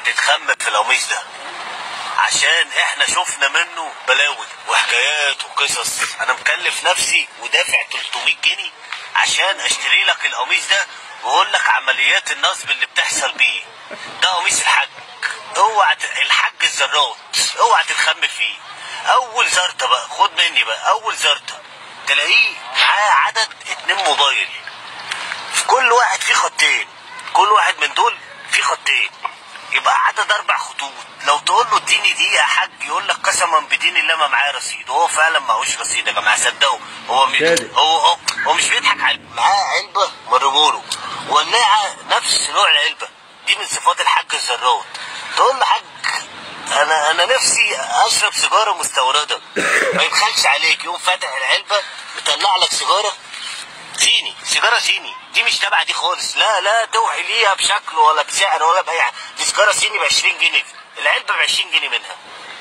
تتخمم في القميص ده عشان احنا شفنا منه بلاوي وحكايات وقصص انا مكلف نفسي ودافع 300 جنيه عشان اشتري لك القميص ده واقول لك عمليات النصب اللي بتحصل بيه ده قميص الحاج اوعى ت- الحاج الزرات اوعى تتخم فيه اول زرطه بقى خد مني بقى اول زرطه تلاقيه معاه عدد اتنين موبايل في كل واحد فيه خطين كل واحد من دول فيه خطين يبقى عدد اربع خطوط لو تقول له اديني دقيقه يا حاج يقول لك قسما بدين الله ما معايا رصيد وهو فعلا معهوش رصيد يا جماعه صدقوا هو مش صادق. هو هو, هو مش بيضحك على معاه علبه مرموله ولاعه نفس نوع العلبه دي من صفات الحاج الزرات تقول له حاج انا انا نفسي اشرب سيجاره مستورده ما يبخلش عليك يقوم فاتح العلبه مطلع لك سيجاره صيني سيجاره صيني دي مش تبع دي خالص لا لا توعي ليها بشكل ولا بسعر ولا باي حاجه دي سيجاره صيني ب 20 جنيه العلبه ب 20 جنيه منها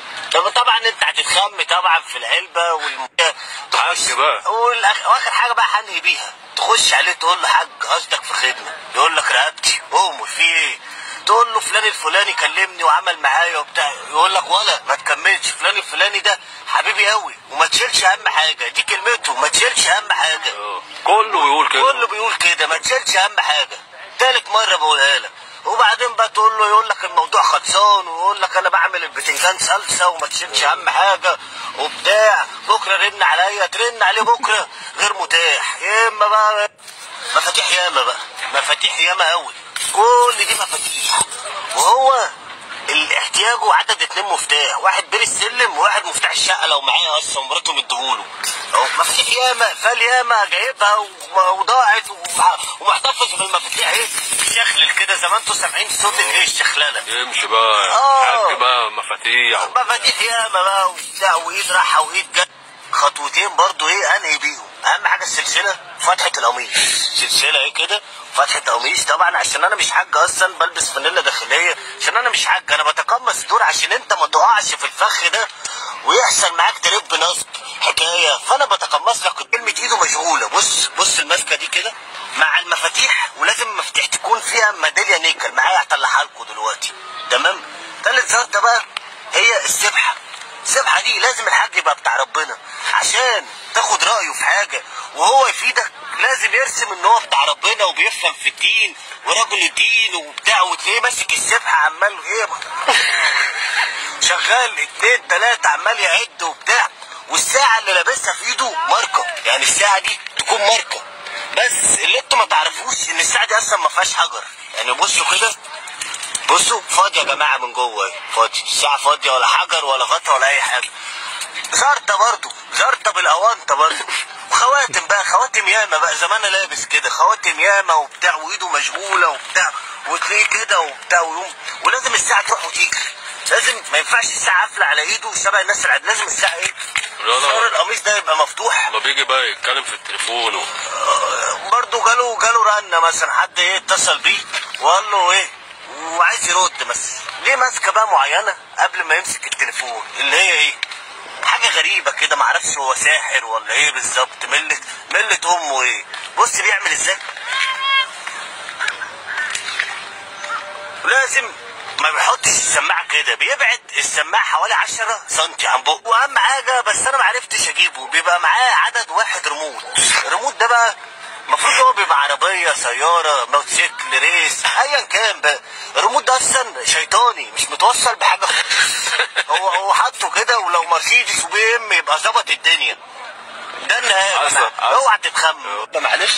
طب طبعا انت هتتخم طبعا في العلبه والم... حاج بقى. والأخ- واخر حاجه بقى هنهي بيها تخش عليه تقول له حاج قصدك في خدمه يقول لك رقبتي قوم في ايه تقول له فلان الفلاني كلمني وعمل معايا وبتاع يقول لك ولا ما تكملش فلان الفلاني ده حبيبي قوي وما تشيلش اهم حاجه دي كلمته ما تشيلش اهم حاجه اه. كله بيقول كده كله بيقول كده ما تشيلش اهم حاجه تالت مره بقولها لك وبعدين بقى تقول له يقول لك الموضوع خلصان ويقول لك انا بعمل البتنجان صلصه وما تشيلش اهم حاجه وبتاع بكره رن عليا ترن عليه بكره غير متاح يا اما بقى مفاتيح ياما بقى مفاتيح ياما قوي كل دي مفاتيح وهو الاحتياجه عدد اتنين مفتاح واحد بير السلم وواحد مفتاح الشقه لو معايا اصلا ومراته مديهوله اهو مفاتيح ياما فال ياما جايبها و- وضاعت ومع- ومحتفظ بالمفاتيح ايه شخلل كده زي ما انتوا سامعين صوت الايه الشخلله يمشي بقى اه. حاج بقى مفاتيح مفاتيح ياما بقى وبتاع وايد راحه وايد جت خطوتين برضو ايه انهي بيهم اهم حاجه السلسله فتحه القميص سلسله ايه كده فتحه قميص طبعا عشان انا مش حاج اصلا بلبس فانيلا داخليه عشان انا مش حاج انا بتقمص دور عشان انت ما تقعش في الفخ ده ويحصل معاك ترب نصب حكايه فانا بتقمص لك كلمه ايده مشغوله بص بص الماسكه دي كده مع المفاتيح ولازم المفاتيح تكون فيها ميداليه نيكل معايا هطلعها لكم دلوقتي تمام تالت زرطه بقى هي السبحه السبحه دي لازم الحاج يبقى بتاع ربنا عشان تاخد رايه في حاجه وهو يفيدك لازم يرسم ان هو بتاع ربنا وبيفهم في الدين ورجل الدين وبتاع وتلاقيه ماسك السبحه عمال ايه شغال اتنين تلاته عمال يعد وبتاع والساعه اللي لابسها في ايده ماركه يعني الساعه دي تكون ماركه بس اللي انتوا ما تعرفوش ان الساعه دي اصلا ما فيهاش حجر يعني بصوا كده بصوا فاضيه يا جماعه من جوه اهي فاضيه الساعه فاضيه ولا حجر ولا غطا ولا اي حاجه زرطه برضو زرطه بالاونطه برضو وخواتم بقى خواتم ياما بقى زمان أنا لابس كده خواتم ياما وبتاع وايده مشغوله وبتاع وتلاقيه كده وبتاع ويقوم ولازم الساعه تروح وتيجي لازم ما ينفعش الساعه قافله على ايده شبه الناس العاديه لازم الساعه ايه لا، لا. صار القميص ده يبقى مفتوح لما بيجي بقى يتكلم في التليفون و... برضه جاله جاله رنه مثلا حد ايه اتصل بيه وقال له ايه وعايز يرد مثلا ليه ماسكه بقى معينه قبل ما يمسك التليفون اللي هي ايه حاجه غريبه كده معرفش هو ساحر ولا ايه بالظبط مله مله امه ايه بص بيعمل ازاي لازم ما بيحطش السماعه كده بيبعد السماعه حوالي 10 سم عن بقه واهم حاجه بس انا ما عرفتش اجيبه بيبقى معاه عدد واحد ريموت الريموت ده بقى المفروض هو بيبقى عربيه سياره موتوسيكل ريس ايا كان بقى الريموت ده اصلا شيطاني مش متوصل بحاجه هو هو حاطه كده ولو مرسيدس وبي ام يبقى ظبط الدنيا ده النهايه يا حصل، جماعة. حصل. اوعى تتخم ده معلش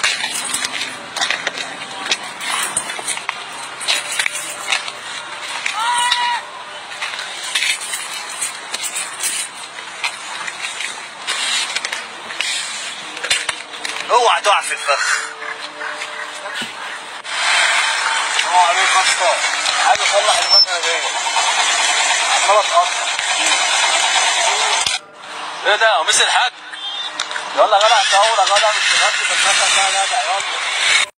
اوعى تقع في الفخ هو عليه خطة عايز اصلح المكنه دي عمال اتقطع ايه ده قميص الحاج يلا يا جدع صور يا جدع مش تغطي في المكنه ده يا جدع يلا